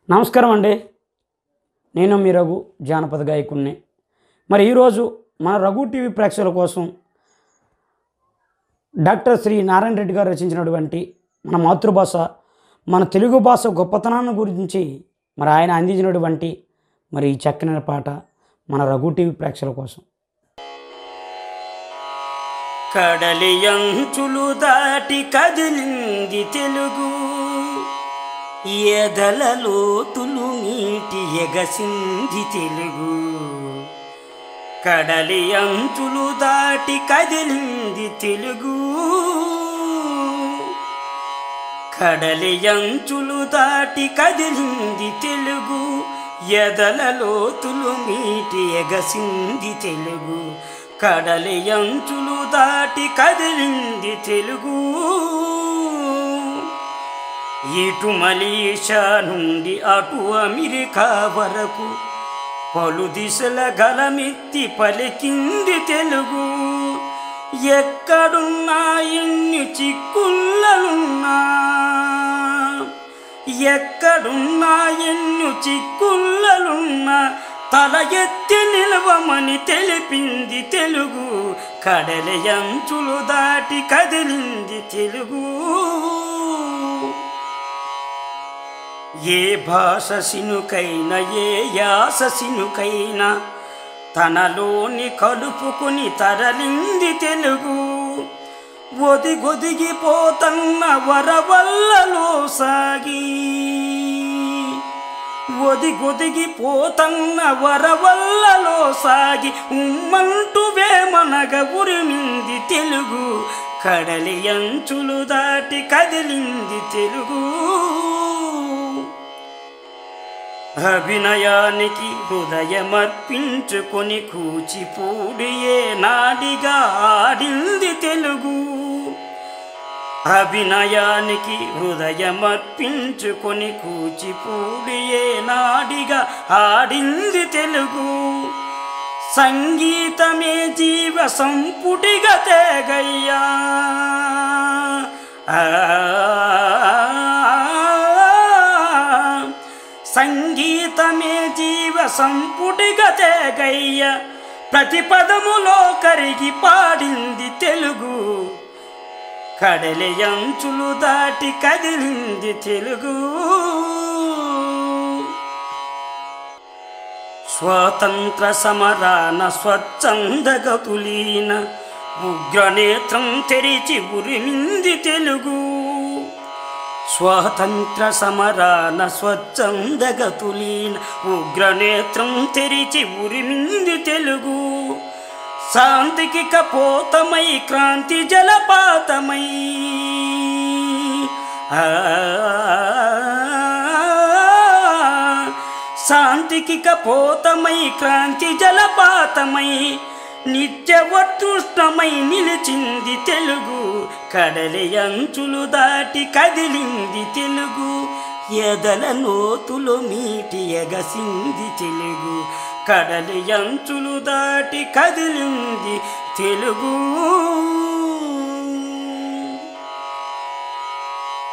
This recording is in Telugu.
నమస్కారం అండి నేను మీ రఘు జానపద గాయకుడిని మరి ఈరోజు మన రఘు టీవీ ప్రేక్షకుల కోసం డాక్టర్ శ్రీ నారాయణ రెడ్డి గారు రచించినటువంటి మన మాతృభాష మన తెలుగు భాష గొప్పతనాన్ని గురించి మరి ఆయన అందించినటువంటి మరి ఈ చక్కని పాట మన రఘు టీవీ ప్రేక్షకుల కోసం కడలి అంచులు దాటి కదిలింది తెలుగు ఎదల లోతులు నీటి ఎగసింది తెలుగు కడలి అంచులు దాటి కదిలింది తెలుగు కడలి అంచులు దాటి కదిలింది తెలుగు ఎదల లోతులు మీటి ఎగసింది తెలుగు కడలి అంచులు దాటి కదిలింది తెలుగు ఇటు మలేషియా నుండి అటు అమెరికా వరకు పలు దిశల గలమెత్తి పలికింది తెలుగు ఎక్కడున్నా ఎన్ని చిక్కుళ్ళలున్నా ఎక్కడున్నా ఎన్ని చిక్కుళ్ళలున్నా తల ఎత్తి నిలవమని తెలిపింది తెలుగు కడలి అంచులు దాటి కదిలింది తెలుగు ఏ భాష సినుకైనా ఏ యాస సినుకైనా తనలోని కలుపుకుని తరలింది తెలుగు ఒదిగొదిగిపోతన్న వరవల్లలో సాగి ఒదిగొదిగిపోతన్న వరవల్లలో సాగి ఉమ్మంటూ వేమనగ ఉరిమింది తెలుగు కడలి అంచులు దాటి కదిలింది తెలుగు అభినయానికి హృదయమర్పించుకొని కూచిపూడి ఏ నాడిగా ఆడింది తెలుగు అభినయానికి హృదయమర్పించుకొని కూచిపూడి ఏ నాడిగా ఆడింది తెలుగు సంగీతమే జీవ సంపుటిగా తేగయ్యా సంగీతమే జీవ సంపుటిగా తేగయ్య ప్రతి పదములో కరిగి పాడింది తెలుగు కడలి అంచులు దాటి కదిలింది తెలుగు స్వాతంత్ర సమరాన స్వచ్ఛందగతులీన ఉగ్రనేత్రం తెరిచి ఉరిమింది తెలుగు స్వాతంత్ర సమరాన స్వచ్ఛందగతులీన ఉగ్రనేత్రం తెరిచి ఉరిమింది తెలుగు శాంతికి కపోతమై క్రాంతి జలపాతమై ఆ శాంతికి కపోతమై క్రాంతి జలపాతమై నిత్యవతృష్టమై నిలిచింది తెలుగు కడలి అంచులు దాటి కదిలింది తెలుగు ఎదల నోతులు మీటి ఎగసింది తెలుగు కడలి అంచులు దాటి కదిలింది తెలుగు